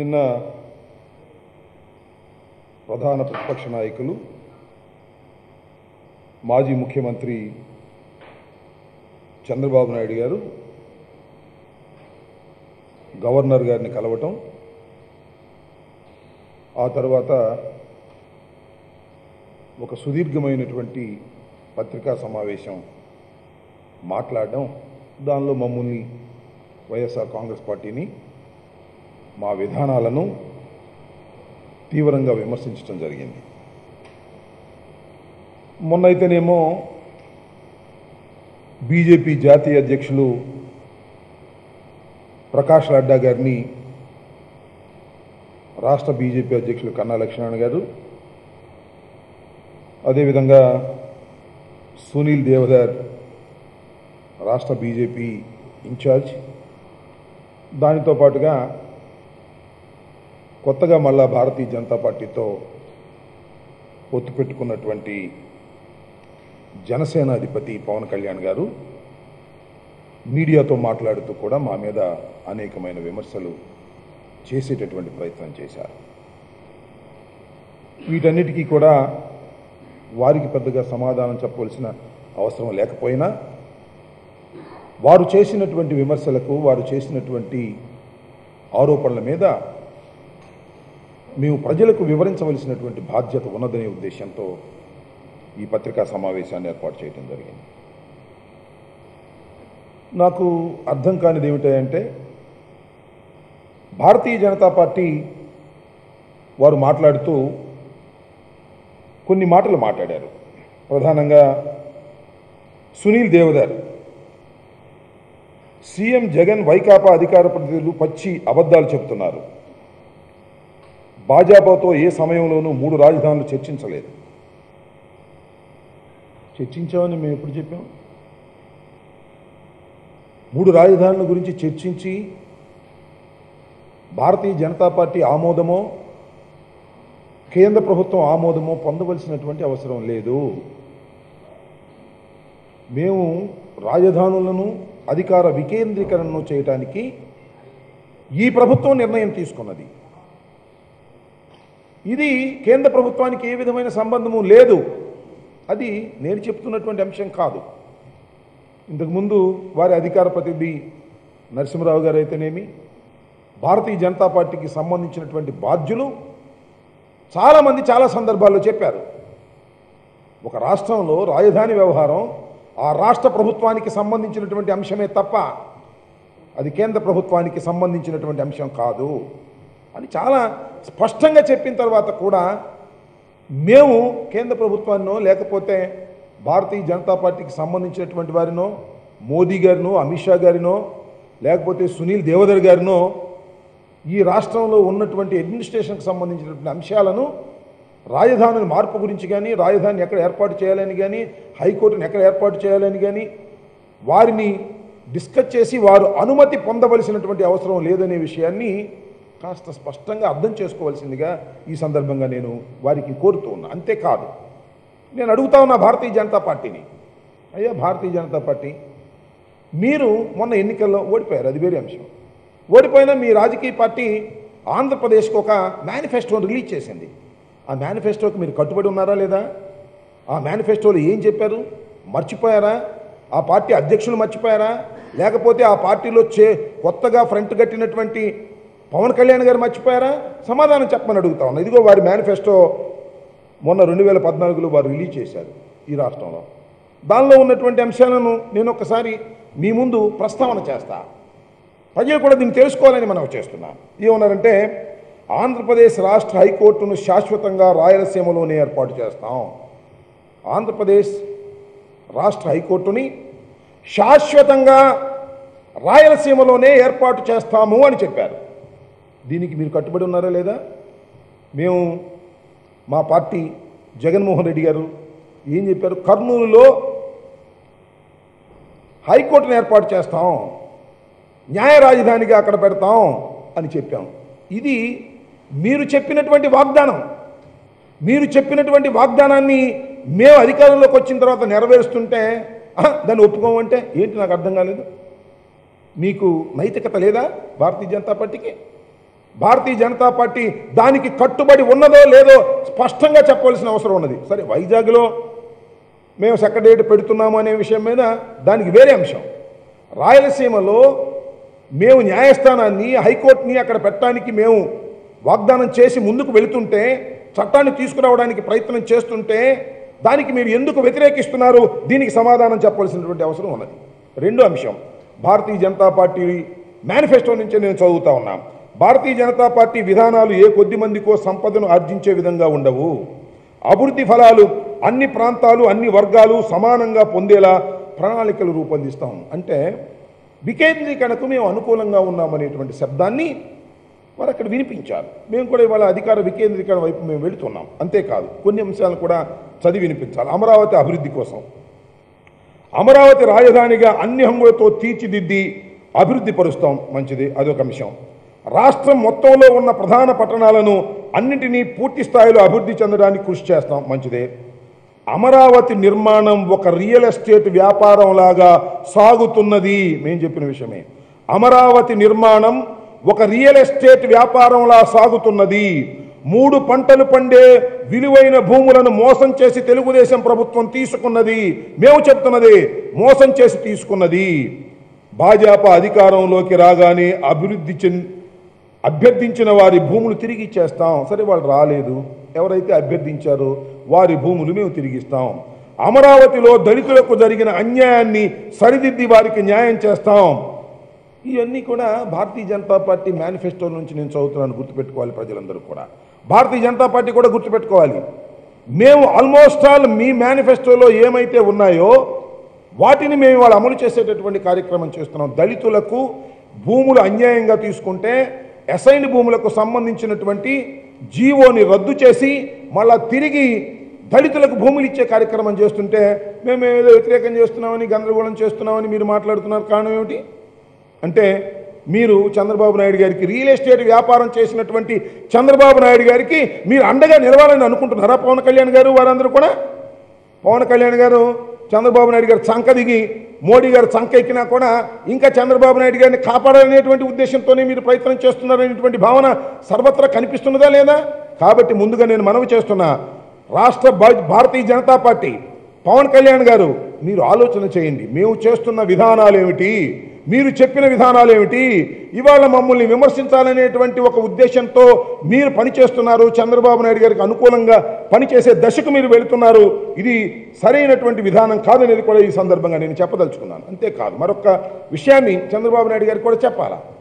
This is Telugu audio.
నిన్న ప్రధాన ప్రతిపక్ష నాయకులు మాజీ ముఖ్యమంత్రి చంద్రబాబు నాయుడు గారు గవర్నర్ గారిని కలవటం ఆ తర్వాత ఒక సుదీర్ఘమైనటువంటి పత్రికా సమావేశం మాట్లాడడం దానిలో మమ్మల్ని వైఎస్ఆర్ కాంగ్రెస్ పార్టీని మా విధానాలను తీవ్రంగా విమర్శించడం జరిగింది మొన్నైతేనేమో బీజేపీ జాతీయ అధ్యక్షులు ప్రకాష్ లడ్డా గారిని రాష్ట్ర బీజేపీ అధ్యక్షులు కన్నా లక్ష్మణ్ గారు అదేవిధంగా సునీల్ దేవదార్ రాష్ట్ర బీజేపీ ఇన్ఛార్జ్ దానితో పాటుగా కొత్తగా మళ్ళా భారతీయ జనతా పార్టీతో పొత్తు పెట్టుకున్నటువంటి జనసేన అధిపతి పవన్ కళ్యాణ్ గారు మీడియాతో మాట్లాడుతూ కూడా మా మీద అనేకమైన విమర్శలు చేసేటటువంటి ప్రయత్నం చేశారు వీటన్నిటికీ కూడా వారికి పెద్దగా సమాధానం చెప్పవలసిన అవసరం లేకపోయినా వారు చేసినటువంటి విమర్శలకు వారు చేసినటువంటి ఆరోపణల మీద మేము ప్రజలకు వివరించవలసినటువంటి బాధ్యత ఉన్నదనే ఉద్దేశంతో ఈ పత్రికా సమావేశాన్ని ఏర్పాటు చేయడం జరిగింది నాకు అర్థం కానిది ఏమిటంటే భారతీయ జనతా పార్టీ వారు మాట్లాడుతూ కొన్ని మాటలు మాట్లాడారు ప్రధానంగా సునీల్ దేవదార్ సీఎం జగన్ వైకాపా అధికార ప్రతినిధులు పచ్చి అబద్ధాలు చెబుతున్నారు భాజపాతో ఏ సమయంలోనూ మూడు రాజధానులు చర్చించలేదు చర్చించామని మేము ఎప్పుడు చెప్పాం మూడు రాజధానుల గురించి చర్చించి భారతీయ జనతా పార్టీ ఆమోదమో కేంద్ర ప్రభుత్వం ఆమోదమో పొందవలసినటువంటి అవసరం లేదు మేము రాజధానులను అధికార వికేంద్రీకరణను చేయటానికి ఈ ప్రభుత్వం నిర్ణయం తీసుకున్నది ఇది కేంద్ర ప్రభుత్వానికి ఏ విధమైన సంబంధము లేదు అది నేను చెప్తున్నటువంటి అంశం కాదు ఇంతకుముందు వారి అధికార ప్రతినిధి నరసింహరావు గారు అయితేనేమి భారతీయ జనతా పార్టీకి సంబంధించినటువంటి బాధ్యులు చాలామంది చాలా సందర్భాల్లో చెప్పారు ఒక రాష్ట్రంలో రాజధాని వ్యవహారం ఆ రాష్ట్ర ప్రభుత్వానికి సంబంధించినటువంటి అంశమే తప్ప అది కేంద్ర ప్రభుత్వానికి సంబంధించినటువంటి అంశం కాదు అని చాలా స్పష్టంగా చెప్పిన తర్వాత కూడా మేము కేంద్ర ప్రభుత్వాన్నో లేకపోతే భారతీయ జనతా పార్టీకి సంబంధించినటువంటి వారినో మోదీ గారినో అమిత్ షా గారినో లేకపోతే సునీల్ దేవదర్ గారినో ఈ రాష్ట్రంలో ఉన్నటువంటి అడ్మినిస్ట్రేషన్కి సంబంధించినటువంటి అంశాలను రాజధానుల మార్పు గురించి కానీ రాజధానిని ఎక్కడ ఏర్పాటు చేయాలని కానీ హైకోర్టును ఎక్కడ ఏర్పాటు చేయాలని కానీ వారిని డిస్కస్ చేసి వారు అనుమతి పొందవలసినటువంటి అవసరం లేదనే విషయాన్ని కాస్త స్పష్టంగా అర్థం చేసుకోవాల్సిందిగా ఈ సందర్భంగా నేను వారికి కోరుతూ ఉన్నా అంతేకాదు నేను అడుగుతా ఉన్నా భారతీయ జనతా పార్టీని అయ్యా భారతీయ జనతా పార్టీ మీరు మొన్న ఎన్నికల్లో ఓడిపోయారు అది వేరే అంశం ఓడిపోయినా మీ రాజకీయ పార్టీ ఆంధ్రప్రదేశ్కి ఒక మేనిఫెస్టోని రిలీజ్ చేసింది ఆ మేనిఫెస్టోకి మీరు కట్టుబడి ఉన్నారా లేదా ఆ మేనిఫెస్టోలో ఏం చెప్పారు మర్చిపోయారా ఆ పార్టీ అధ్యక్షులు మర్చిపోయారా లేకపోతే ఆ పార్టీలో చే కొత్తగా ఫ్రంట్ కట్టినటువంటి పవన్ కళ్యాణ్ గారు మర్చిపోయారా సమాధానం చెప్పమని అడుగుతా ఉన్నా ఇదిగో వారి మేనిఫెస్టో మొన్న రెండు వేల పద్నాలుగులో వారు రిలీజ్ చేశారు ఈ రాష్ట్రంలో దానిలో ఉన్నటువంటి అంశాలను నేను ఒకసారి మీ ముందు ప్రస్తావన చేస్తా ప్రజలు కూడా దీన్ని తెలుసుకోవాలని మనం చేస్తున్నాం ఏమన్నారంటే ఆంధ్రప్రదేశ్ రాష్ట్ర హైకోర్టును శాశ్వతంగా రాయలసీమలోనే ఏర్పాటు చేస్తాం ఆంధ్రప్రదేశ్ రాష్ట్ర హైకోర్టుని శాశ్వతంగా రాయలసీమలోనే ఏర్పాటు చేస్తాము అని చెప్పారు దీనికి మీరు కట్టుబడి ఉన్నారా లేదా మేము మా పార్టీ జగన్మోహన్ రెడ్డి గారు ఏం చెప్పారు కర్నూలులో హైకోర్టును ఏర్పాటు చేస్తాం న్యాయ రాజధానిగా అక్కడ పెడతాం అని చెప్పాం ఇది మీరు చెప్పినటువంటి వాగ్దానం మీరు చెప్పినటువంటి వాగ్దానాన్ని మేము అధికారంలోకి వచ్చిన తర్వాత నెరవేరుస్తుంటే "ఆహా, దాన్ని ఒప్పుకోమంటే ఏంటి నాకు అర్థం కాలేదు మీకు నైతికత లేదా భారతీయ జనతా పార్టీకి భారతీయ జనతా పార్టీ దానికి కట్టుబడి ఉన్నదో లేదో స్పష్టంగా చెప్పవలసిన అవసరం ఉన్నది సరే వైజాగ్లో మేము సెక్రటేరియట్ పెడుతున్నాము అనే విషయం మీద దానికి వేరే అంశం రాయలసీమలో మేము న్యాయస్థానాన్ని హైకోర్టుని అక్కడ పెట్టడానికి మేము వాగ్దానం చేసి ముందుకు వెళుతుంటే చట్టాన్ని తీసుకురావడానికి ప్రయత్నం చేస్తుంటే దానికి మీరు ఎందుకు వ్యతిరేకిస్తున్నారు దీనికి సమాధానం చెప్పవలసినటువంటి అవసరం ఉన్నది రెండో అంశం భారతీయ జనతా పార్టీ మేనిఫెస్టో నుంచే నేను చదువుతా ఉన్నా భారతీయ జనతా పార్టీ విధానాలు ఏ కొద్ది మందికో సంపదను ఆర్జించే విధంగా ఉండవు అభివృద్ధి ఫలాలు అన్ని ప్రాంతాలు అన్ని వర్గాలు సమానంగా పొందేలా ప్రణాళికలు రూపొందిస్తాం అంటే వికేంద్రీకరణకు మేము అనుకూలంగా ఉన్నామనేటువంటి శబ్దాన్ని వారు అక్కడ వినిపించారు మేము కూడా ఇవాళ అధికార వికేంద్రీకరణ వైపు మేము వెళుతున్నాం అంతేకాదు కొన్ని అంశాలను కూడా చదివి వినిపించాలి అమరావతి అభివృద్ధి కోసం అమరావతి రాజధానిగా అన్ని హంగులతో తీర్చిదిద్ది అభివృద్ధి పరుస్తాం మంచిది అదొక అంశం రాష్ట్రం మొత్తంలో ఉన్న ప్రధాన పట్టణాలను అన్నింటినీ పూర్తి స్థాయిలో అభివృద్ధి చెందడానికి కృషి చేస్తాం మంచిదే అమరావతి నిర్మాణం ఒక రియల్ ఎస్టేట్ వ్యాపారం లాగా సాగుతున్నది మేము చెప్పిన విషయమే అమరావతి నిర్మాణం ఒక రియల్ ఎస్టేట్ వ్యాపారంలా సాగుతున్నది మూడు పంటలు పండే విలువైన భూములను మోసం చేసి తెలుగుదేశం ప్రభుత్వం తీసుకున్నది మేము చెప్తున్నది మోసం చేసి తీసుకున్నది భాజపా అధికారంలోకి రాగానే అభివృద్ధి చెంది అభ్యర్థించిన వారి భూములు తిరిగి ఇచ్చేస్తాం సరే వాళ్ళు రాలేదు ఎవరైతే అభ్యర్థించారో వారి భూములు మేము తిరిగిస్తాం అమరావతిలో దళితులకు జరిగిన అన్యాయాన్ని సరిదిద్ది వారికి న్యాయం చేస్తాం ఇవన్నీ కూడా భారతీయ జనతా పార్టీ మేనిఫెస్టో నుంచి నేను చదువుతున్నాను గుర్తుపెట్టుకోవాలి ప్రజలందరూ కూడా భారతీయ జనతా పార్టీ కూడా గుర్తుపెట్టుకోవాలి మేము ఆల్మోస్ట్ ఆల్ మీ మేనిఫెస్టోలో ఏమైతే ఉన్నాయో వాటిని మేము వాళ్ళు అమలు చేసేటటువంటి కార్యక్రమం చేస్తున్నాం దళితులకు భూములు అన్యాయంగా తీసుకుంటే అసైన్ భూములకు సంబంధించినటువంటి జీవోని రద్దు చేసి మళ్ళా తిరిగి దళితులకు భూములు ఇచ్చే కార్యక్రమం చేస్తుంటే మేము ఏదో వ్యతిరేకం చేస్తున్నామని గందరగోళం చేస్తున్నామని మీరు మాట్లాడుతున్నారు కారణం ఏమిటి అంటే మీరు చంద్రబాబు నాయుడు గారికి రియల్ ఎస్టేట్ వ్యాపారం చేసినటువంటి చంద్రబాబు నాయుడు గారికి మీరు అండగా నిలవాలని అనుకుంటున్నారా పవన్ కళ్యాణ్ గారు వారందరూ కూడా పవన్ కళ్యాణ్ గారు చంద్రబాబు నాయుడు గారు చంక దిగి మోడీ గారు చంక ఎక్కినా కూడా ఇంకా చంద్రబాబు నాయుడు గారిని కాపాడాలనేటువంటి ఉద్దేశంతోనే మీరు ప్రయత్నం చేస్తున్నారనేటువంటి భావన సర్వత్రా కనిపిస్తున్నదా లేదా కాబట్టి ముందుగా నేను మనవి చేస్తున్నా రాష్ట్ర భా- భారతీయ జనతా పార్టీ పవన్ కళ్యాణ్ గారు మీరు ఆలోచన చేయండి మేము చేస్తున్న విధానాలు ఏమిటి మీరు చెప్పిన విధానాలు ఏమిటి ఇవాళ మమ్మల్ని విమర్శించాలనేటువంటి ఒక ఉద్దేశంతో మీరు పనిచేస్తున్నారు చంద్రబాబు నాయుడు గారికి అనుకూలంగా పనిచేసే దశకు మీరు వెళుతున్నారు ఇది సరైనటువంటి విధానం కాదనేది కూడా ఈ సందర్భంగా నేను చెప్పదలుచుకున్నాను అంతేకాదు మరొక విషయాన్ని చంద్రబాబు నాయుడు గారికి కూడా చెప్పాలా